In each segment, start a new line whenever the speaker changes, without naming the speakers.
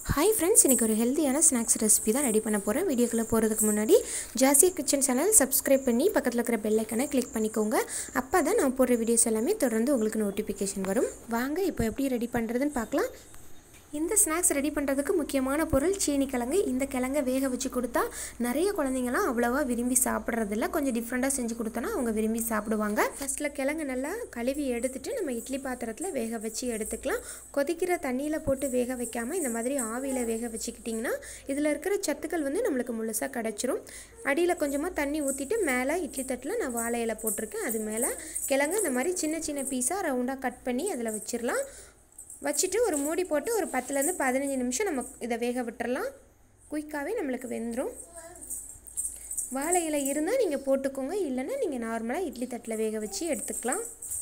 hi friends இன்றைக்கி ஒரு ஹெல்த்தியான ஸ்நாக்ஸ் ரெசிபி தான் ரெடி பண்ண போகிறேன் வீடியோக்குள்ளே போகிறதுக்கு முன்னாடி ஜாசியா கிச்சன் சேனல் சப்ஸ்கிரைப் பண்ணி பக்கத்தில் இருக்கிற பெல் ஐக்கனை கிளிக் பண்ணிக்கோங்க அப்போ தான் நான் போடுற வீடியோஸ் எல்லாமே தொடர்ந்து உங்களுக்கு நோட்டிஃபிகேஷன் வரும் வாங்க இப்போ எப்படி ரெடி பண்ணுறதுன்னு பார்க்கலாம் இந்த ஸ்நாக்ஸ் ரெடி பண்ணுறதுக்கு முக்கியமான பொருள் சீனி கிழங்கு இந்த கிழங்கை வேக வச்சு கொடுத்தா நிறைய குழந்தைங்களாம் அவ்வளோவா விரும்பி சாப்பிட்றதில்ல கொஞ்சம் டிஃப்ரெண்ட்டாக செஞ்சு கொடுத்தோன்னா அவங்க விரும்பி சாப்பிடுவாங்க ஃபஸ்ட்டில் கிழங்கு நல்லா கழுவி எடுத்துட்டு நம்ம இட்லி பாத்திரத்தில் வேக வச்சு எடுத்துக்கலாம் கொதிக்கிற தண்ணியில் போட்டு வேக வைக்காமல் இந்த மாதிரி ஆவியில் வேக வச்சுக்கிட்டிங்கன்னா இதில் இருக்கிற சத்துக்கள் வந்து நம்மளுக்கு முழுசாக கிடச்சிரும் அடியில் கொஞ்சமாக தண்ணி ஊற்றிட்டு மேலே இட்லி தட்டில் நான் வாழை இலை போட்டிருக்கேன் அது மேலே கிழங்கு இந்த மாதிரி சின்ன சின்ன பீஸாக ரவுண்டாக கட் பண்ணி அதில் வச்சிடலாம் வச்சுட்டு ஒரு மூடி போட்டு ஒரு பத்துலேருந்து பதினஞ்சு நிமிஷம் நம்ம இதை வேக விட்டுறலாம் குயிக்காகவே நம்மளுக்கு வெந்துடும் வாழை இலை இருந்தால் நீங்கள் போட்டுக்கோங்க இல்லைன்னா நீங்கள் நார்மலாக இட்லி தட்டில் வேக வச்சு எடுத்துக்கலாம்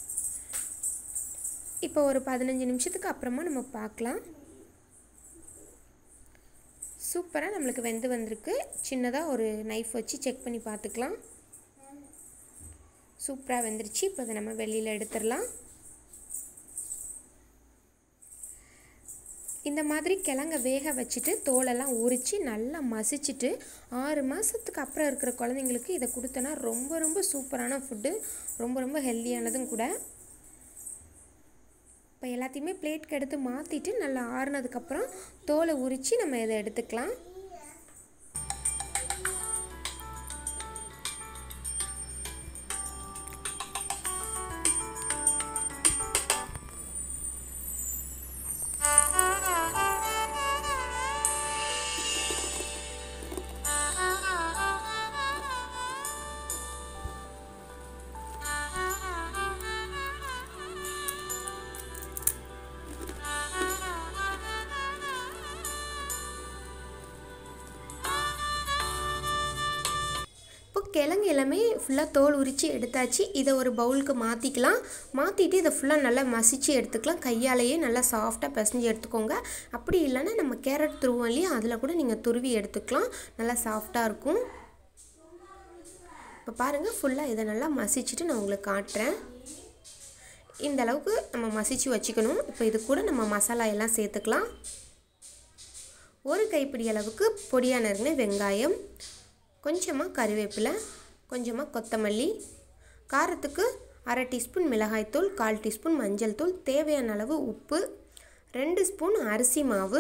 இப்போ ஒரு பதினஞ்சு நிமிஷத்துக்கு அப்புறமா நம்ம பார்க்கலாம் சூப்பராக நம்மளுக்கு வெந்து வந்திருக்கு சின்னதாக ஒரு நைஃப் வச்சு செக் பண்ணி பார்த்துக்கலாம் சூப்பராக வெந்துருச்சு இப்போ அதை நம்ம வெளியில் எடுத்துடலாம் இந்த மாதிரி கிழங்க வேக வச்சுட்டு தோலெல்லாம் உரித்து நல்லா மசிச்சுட்டு ஆறு மாதத்துக்கு அப்புறம் இருக்கிற குழந்தைங்களுக்கு இதை கொடுத்தோன்னா ரொம்ப ரொம்ப சூப்பரான ஃபுட்டு ரொம்ப ரொம்ப ஹெல்த்தியானதும் கூட இப்போ எல்லாத்தையுமே பிளேட்க்கு எடுத்து மாற்றிட்டு நல்லா ஆறுனதுக்கப்புறம் தோலை உரித்து நம்ம இதை எடுத்துக்கலாம் இப்போ கிழங்கு எல்லாமே ஃபுல்லாக தோல் உரித்து எடுத்தாச்சு இதை ஒரு பவுலுக்கு மாற்றிக்கலாம் மாற்றிட்டு இதை ஃபுல்லாக நல்லா மசித்து எடுத்துக்கலாம் கையாலேயே நல்லா சாஃப்டாக பிசைஞ்சு எடுத்துக்கோங்க அப்படி இல்லைன்னா நம்ம கேரட் துருவோம் இல்லையா அதில் கூட நீங்கள் துருவி எடுத்துக்கலாம் நல்லா சாஃப்டாக இருக்கும் இப்போ பாருங்கள் ஃபுல்லாக இதை நல்லா மசிச்சுட்டு நான் உங்களுக்கு காட்டுறேன் இந்த அளவுக்கு நம்ம மசித்து வச்சுக்கணும் இப்போ இது கூட நம்ம மசாலா எல்லாம் சேர்த்துக்கலாம் ஒரு கைப்பிடி அளவுக்கு பொடியாக நறுங்கின வெங்காயம் கொஞ்சமாக கருவேப்பிலை கொஞ்சமாக கொத்தமல்லி காரத்துக்கு அரை டீஸ்பூன் மிளகாய்த்தூள் கால் டீஸ்பூன் மஞ்சள் தூள் தேவையான அளவு உப்பு ரெண்டு ஸ்பூன் அரிசி மாவு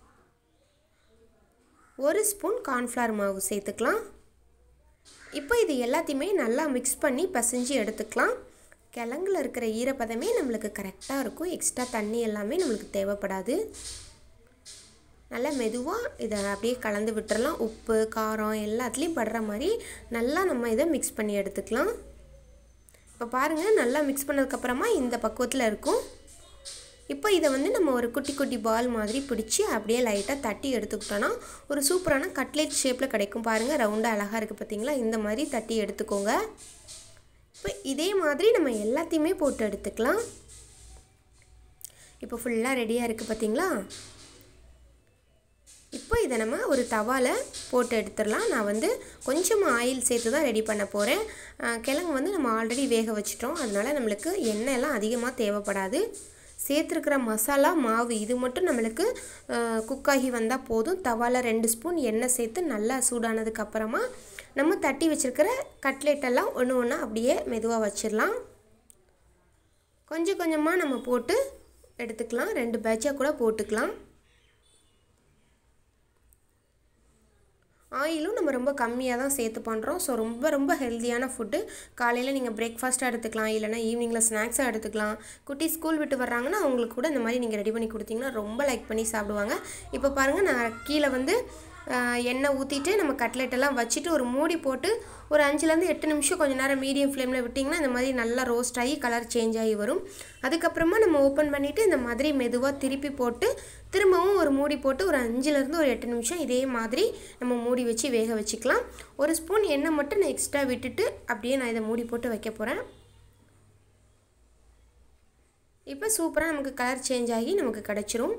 ஒரு ஸ்பூன் கார்ன்ஃப்ளவர் மாவு சேர்த்துக்கலாம் இப்போ இது எல்லாத்தையுமே நல்லா மிக்ஸ் பண்ணி பசைஞ்சு எடுத்துக்கலாம் கிழங்குல இருக்கிற ஈரப்பதமே நம்மளுக்கு கரெக்டாக இருக்கும் எக்ஸ்ட்ரா தண்ணி எல்லாமே நம்மளுக்கு தேவைப்படாது நல்லா மெதுவாக இதை அப்படியே கலந்து விட்டுறலாம் உப்பு காரம் எல்லாத்துலேயும் படுற மாதிரி நல்லா நம்ம இதை மிக்ஸ் பண்ணி எடுத்துக்கலாம் இப்போ பாருங்கள் நல்லா மிக்ஸ் பண்ணதுக்கப்புறமா இந்த பக்குவத்தில் இருக்கும் இப்போ இதை வந்து நம்ம ஒரு குட்டி குட்டி பால் மாதிரி பிடிச்சி அப்படியே லைட்டாக தட்டி எடுத்துக்கிட்டோன்னா ஒரு சூப்பரான கட்லெட் ஷேப்பில் கிடைக்கும் பாருங்கள் ரவுண்டாக அழகாக இருக்குது பார்த்தீங்களா இந்த மாதிரி தட்டி எடுத்துக்கோங்க இப்போ இதே மாதிரி நம்ம எல்லாத்தையுமே போட்டு எடுத்துக்கலாம் இப்போ ஃபுல்லாக ரெடியாக இருக்குது பார்த்தீங்களா இப்போ இதை நம்ம ஒரு தவாவில் போட்டு எடுத்துடலாம் நான் வந்து கொஞ்சமாக ஆயில் சேர்த்து தான் ரெடி பண்ண போகிறேன் கிழங்கு வந்து நம்ம ஆல்ரெடி வேக வச்சிட்டோம் அதனால் நம்மளுக்கு எண்ணெய் எல்லாம் அதிகமாக தேவைப்படாது சேர்த்துருக்கிற மசாலா மாவு இது மட்டும் நம்மளுக்கு குக்காகி வந்தால் போதும் தவாவில் ரெண்டு ஸ்பூன் எண்ணெய் சேர்த்து நல்லா சூடானதுக்கு அப்புறமா நம்ம தட்டி வச்சுருக்கிற கட்லெட்டெல்லாம் ஒன்று ஒன்றா அப்படியே மெதுவாக வச்சிடலாம் கொஞ்சம் கொஞ்சமாக நம்ம போட்டு எடுத்துக்கலாம் ரெண்டு பேட்சாக கூட போட்டுக்கலாம் ஆயிலும் நம்ம ரொம்ப கம்மியாக தான் சேர்த்து பண்ணுறோம் ஸோ ரொம்ப ரொம்ப ஹெல்த்தியான ஃபுட்டு காலையில் நீங்கள் பிரேக்ஃபாஸ்ட்டாக எடுத்துக்கலாம் இல்லைனா ஈவினிங்கில் ஸ்நாக்ஸாக எடுத்துக்கலாம் குட்டி ஸ்கூல் விட்டு வர்றாங்கன்னா அவங்களுக்கு கூட இந்த மாதிரி நீங்கள் ரெடி பண்ணி கொடுத்தீங்கன்னா ரொம்ப லைக் பண்ணி சாப்பிடுவாங்க இப்போ பாருங்கள் நான் கீழே வந்து எண்ணெய் ஊற்றிட்டு நம்ம கட்லெட் எல்லாம் வச்சுட்டு ஒரு மூடி போட்டு ஒரு அஞ்சுலேருந்து எட்டு நிமிஷம் கொஞ்சம் நேரம் மீடியம் ஃப்ளேமில் விட்டிங்கன்னா இந்த மாதிரி நல்லா ரோஸ்ட் ஆகி கலர் சேஞ்ச் ஆகி வரும் அதுக்கப்புறமா நம்ம ஓப்பன் பண்ணிவிட்டு இந்த மாதிரி மெதுவாக திருப்பி போட்டு திரும்பவும் ஒரு மூடி போட்டு ஒரு அஞ்சுலேருந்து ஒரு எட்டு நிமிஷம் இதே மாதிரி நம்ம மூடி வச்சு வேக வச்சுக்கலாம் ஒரு ஸ்பூன் எண்ணெய் மட்டும் நான் எக்ஸ்ட்ரா விட்டுட்டு அப்படியே நான் இதை மூடி போட்டு வைக்க போகிறேன் இப்போ சூப்பராக நமக்கு கலர் சேஞ்ச் ஆகி நமக்கு கிடச்சிரும்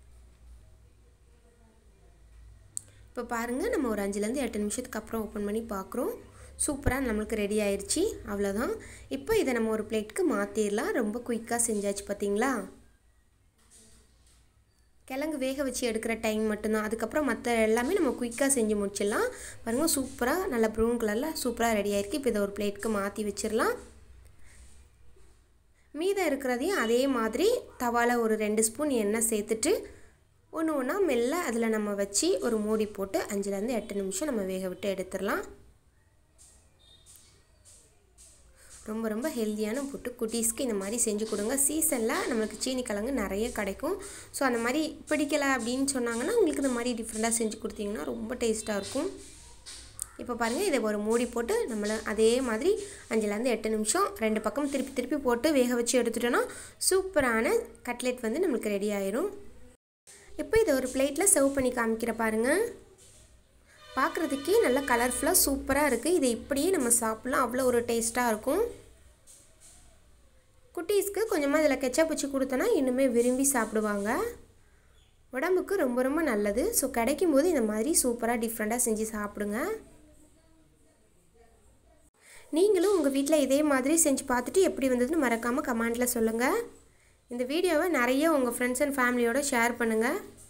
இப்போ பாருங்கள் நம்ம ஒரு அஞ்சுலேருந்து எட்டு நிமிஷத்துக்கு அப்புறம் ஓப்பன் பண்ணி பார்க்குறோம் சூப்பராக நம்மளுக்கு ரெடி ஆயிடுச்சு அவ்வளோதான் இப்போ இதை நம்ம ஒரு பிளேட்க்கு மாற்றிடலாம் ரொம்ப குயிக்காக செஞ்சாச்சு பார்த்தீங்களா கிழங்கு வேக வச்சு எடுக்கிற டைம் மட்டும்தான் அதுக்கப்புறம் மற்ற எல்லாமே நம்ம குயிக்காக செஞ்சு முடிச்சிடலாம் பாருங்கள் சூப்பராக நல்லா ப்ரௌன் கலரில் சூப்பராக ரெடி ஆயிருக்கு இப்போ இதை ஒரு பிளேட்க்கு மாற்றி வச்சிடலாம் மீதம் இருக்கிறதையும் அதே மாதிரி தவாவில் ஒரு ரெண்டு ஸ்பூன் எண்ணெய் சேர்த்துட்டு ஒன்று ஒன்றா மெல்ல அதில் நம்ம வச்சு ஒரு மூடி போட்டு அஞ்சுலேருந்து எட்டு நிமிஷம் நம்ம வேக விட்டு எடுத்துடலாம் ரொம்ப ரொம்ப ஹெல்த்தியான புட்டு குட்டீஸ்க்கு இந்த மாதிரி செஞ்சு கொடுங்க சீசனில் நம்மளுக்கு சீனி கிழங்கு நிறைய கிடைக்கும் ஸோ அந்த மாதிரி பிடிக்கலை அப்படின்னு சொன்னாங்கன்னா உங்களுக்கு இந்த மாதிரி டிஃப்ரெண்ட்டாக செஞ்சு கொடுத்தீங்கன்னா ரொம்ப டேஸ்ட்டாக இருக்கும் இப்போ பாருங்கள் இதை ஒரு மூடி போட்டு நம்மளை அதே மாதிரி அஞ்சுலேருந்து எட்டு நிமிஷம் ரெண்டு பக்கம் திருப்பி திருப்பி போட்டு வேக வச்சு எடுத்துட்டோன்னா சூப்பரான கட்லெட் வந்து நம்மளுக்கு ரெடி ஆயிரும் இப்போ இதை ஒரு பிளேட்டில் சர்வ் பண்ணி காமிக்கிற பாருங்கள் பார்க்குறதுக்கே நல்லா கலர்ஃபுல்லாக சூப்பராக இருக்குது இதை இப்படியே நம்ம சாப்பிட்லாம் அவ்வளோ ஒரு டேஸ்ட்டாக இருக்கும் குட்டீஸ்க்கு கொஞ்சமாக இதில் கெச்சப் வச்சு கொடுத்தோன்னா இன்னுமே விரும்பி சாப்பிடுவாங்க உடம்புக்கு ரொம்ப ரொம்ப நல்லது ஸோ கிடைக்கும் போது இந்த மாதிரி சூப்பராக டிஃப்ரெண்ட்டாக செஞ்சு சாப்பிடுங்க நீங்களும் உங்கள் வீட்டில் இதே மாதிரி செஞ்சு பார்த்துட்டு எப்படி வந்ததுன்னு மறக்காமல் கமெண்ட்டில் சொல்லுங்கள் இந்த வீடியோவை நிறைய உங்கள் ஃப்ரெண்ட்ஸ் அண்ட் ஃபேமிலியோட ஷேர் பண்ணுங்கள்